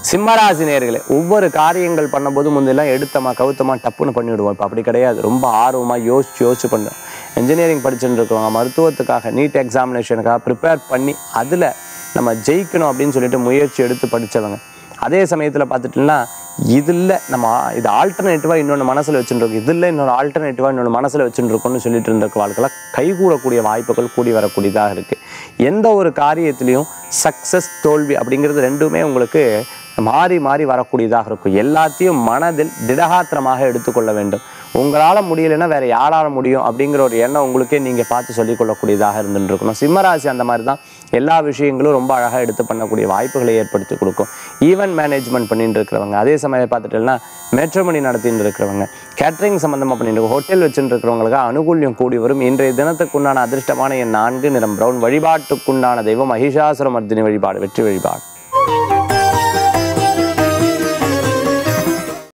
சிம்மராசி நேர்களே ஒவ்வொரு காரியங்கள் பண்ணும்போது முன்னெல்லாம் எடுத்தமா கவுத்தமா டப்புன்னு பண்ணிவிடுவோம் இப்போ அப்படி கிடையாது ரொம்ப ஆர்வமாக யோசிச்சு யோசிச்சு பண்ணுறோம் இன்ஜினியரிங் படிச்சுட்டு இருக்கவங்க மருத்துவத்துக்காக நீட் எக்ஸாமினேஷனுக்காக ப்ரிப்பேர் பண்ணி அதில் நம்ம ஜெயிக்கணும் அப்படின்னு சொல்லிட்டு முயற்சி எடுத்து படித்தவங்க அதே சமயத்தில் பார்த்துட்டோம்னா இதில் நம்ம இது ஆல்டர்னேட்டிவாக இன்னொன்று மனசில் வச்சுருக்கோம் இதில் இன்னொரு ஆல்டர்னேட்டிவாக இன்னொன்று மனசில் வச்சுருக்கோம்னு சொல்லிட்டு இருந்த வாழ்க்கையில் கைகூடக்கூடிய வாய்ப்புகள் கூடி வரக்கூடியதாக இருக்குது எந்த ஒரு காரியத்திலையும் சக்ஸஸ் தோல்வி அப்படிங்கிறது ரெண்டுமே உங்களுக்கு மாறி மாறி வரக்கூடியதாக இருக்கும் எல்லாத்தையும் மனதில் திடகாத்திரமாக எடுத்துக்கொள்ள வேண்டும் உங்களால் முடியலைன்னா வேற யாரால முடியும் அப்படிங்கிற ஒரு எண்ணம் உங்களுக்கே நீங்கள் பார்த்து சொல்லிக்கொள்ளக்கூடியதாக இருந்துட்டு இருக்கணும் சிம்மராசி அந்த மாதிரி தான் எல்லா விஷயங்களும் ரொம்ப அழகாக எடுத்து பண்ணக்கூடிய வாய்ப்புகளை ஏற்படுத்தி கொடுக்கும் ஈவென்ட் மேனேஜ்மெண்ட் பண்ணிட்டு இருக்கிறவங்க அதே சமயம் பார்த்துட்டோம்னா மெட்ரோமணி நடத்திட்டு இருக்கிறவங்க கேட்டரிங் சம்மந்தமாக பண்ணிட்டு இருக்க ஹோட்டல் வச்சுட்டு இருக்கிறவங்களுக்கு அனுகூல்யம் கூடி வரும் இன்றைய தினத்துக்குண்டான அதிர்ஷ்டமான என் நான்கு நிறம் பிரவுன் வழிபாட்டுக்குண்டான தெய்வம் மகிஷாசுரமர்தினி வழிபாடு வெற்றி வழிபாடு